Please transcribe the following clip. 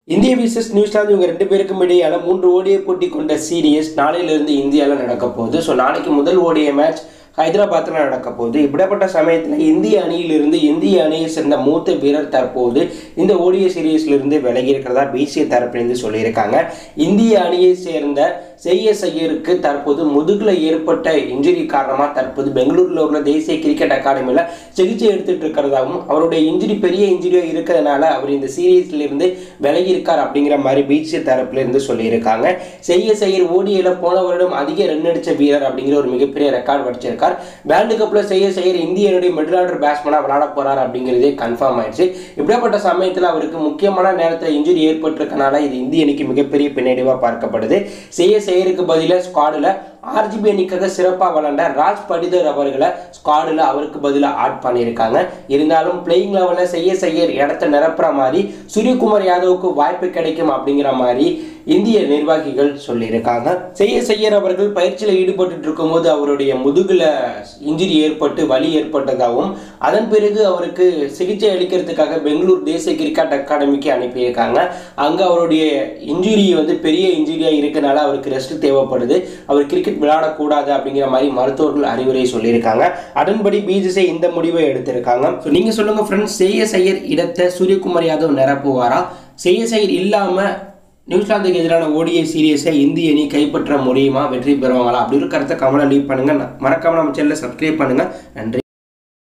இந்திய versus New Zealand இவங்க ரெண்டு பேருக்கும் இடையான மூன்று ஓடிய போட்டி கொண்ட சீரியஸ் நாளையிலிருந்து இந்தியாவில் நடக்க போகுது ஸோ நாளைக்கு முதல் ஓடிய மேட்ச் ஹைதராபாத்தில் நடக்க போகுது இப்படிப்பட்ட சமயத்தில் இந்திய அணியிலிருந்து இந்திய அணியை சேர்ந்த மூத்த வீரர் தற்போது இந்த ஓடிய சீரீஸ்லேருந்து விலகி இருக்கிறதா பிசிஏ தரப்பிலிருந்து சொல்லியிருக்காங்க இந்திய அணியை சேர்ந்த செய்ய செய்யருக்கு தற்போது முதுகில் ஏற்பட்ட இன்ஜுரி காரணமாக தற்போது பெங்களூரில் உள்ள தேசிய கிரிக்கெட் அகாடமியில் சிகிச்சை எடுத்துட்டு இருக்கிறதாகவும் அவருடைய இன்ஜுரி பெரிய இன்ஜுரியாக இருக்கிறதுனால அவர் இந்த சீரீஸ்லேருந்து விலகி இருக்கார் அப்படிங்கிற மாதிரி பிசிஏ தரப்பிலிருந்து சொல்லியிருக்காங்க செய்ய செய்யர் ஓடியில் போன வருடம் அதிக ரன் அடித்த வீரர் அப்படிங்கிற ஒரு மிகப்பெரிய ரெக்கார்ட் வச்சிருக்கார் வேர்ல்டு கப்பில் செய்ய செய்யர் இந்திய அணியுடைய மிடில் ஆர்டர் பேட்ஸ்மேனாக விளையாட போறார் அப்படிங்கிறதே கன்ஃபார்ம் ஆயிடுச்சு இப்படியாப்பட்ட சமயத்தில் அவருக்கு முக்கியமான நேரத்தில் இன்ஜுரி ஏற்பட்டிருக்கனால இது இந்திய அணிக்கு மிகப்பெரிய பின்னடைவாக பார்க்கப்படுது செய்ய செய்யருக்கு பதிலாக ஸ்குவாடில் ஆர்ஜிபி அணிக்காக சிறப்பாக விளாண்ட ராஜ் படிதர் அவர்களை ஸ்குவாடில் அவருக்கு பதிலாக ஆட் பண்ணியிருக்காங்க இருந்தாலும் பிளேயிங் லெவலில் செய்ய செய்யர் இடத்த நிரப்புற மாதிரி சூரியகுமார் யாதவுக்கு வாய்ப்பு கிடைக்கும் அப்படிங்கிற மாதிரி இந்திய நிர்வாகிகள் சொல்லியிருக்காங்க செய்ய செய்யர் அவர்கள் பயிற்சியில் ஈடுபட்டு இருக்கும்போது அவருடைய முதுகுல இன்ஜுரி ஏற்பட்டு வலி ஏற்பட்டதாகவும் அதன் பிறகு அவருக்கு சிகிச்சை அளிக்கிறதுக்காக பெங்களூர் தேசிய கிரிக்கெட் அகாடமிக்கு அனுப்பியிருக்காங்க அங்கே அவருடைய இன்ஜுரி வந்து பெரிய இன்ஜுரியாக இருக்கனால அவருக்கு ரெஸ்ட் தேவைப்படுது அவர் கிரிக்கெட் விளையாடக்கூடாது அப்படிங்கிற மாதிரி மருத்துவர்கள் அறிவுரை சொல்லியிருக்காங்க அதன்படி பிஜிசை இந்த முடிவை எடுத்திருக்காங்க ஸோ நீங்கள் சொல்லுங்கள் ஃப்ரெண்ட்ஸ் செய்ய செய்யர் இடத்தை சூரியகுமார் யாதவ் நிரப்புவாரா செய்ய செய்யர் இல்லாமல் நியூசிலாந்துக்கு எதிரான ஓடிஐ சீரியஸை இந்திய அணி கைப்பற்ற முடியுமா வெற்றி பெறுவாங்களா அப்படி ஒரு கருத்தை கமெண்ட் லீவ் பண்ணுங்க மறக்காம நம்ம சேனலை சப்ஸ்கிரைப் பண்ணுங்க நன்றி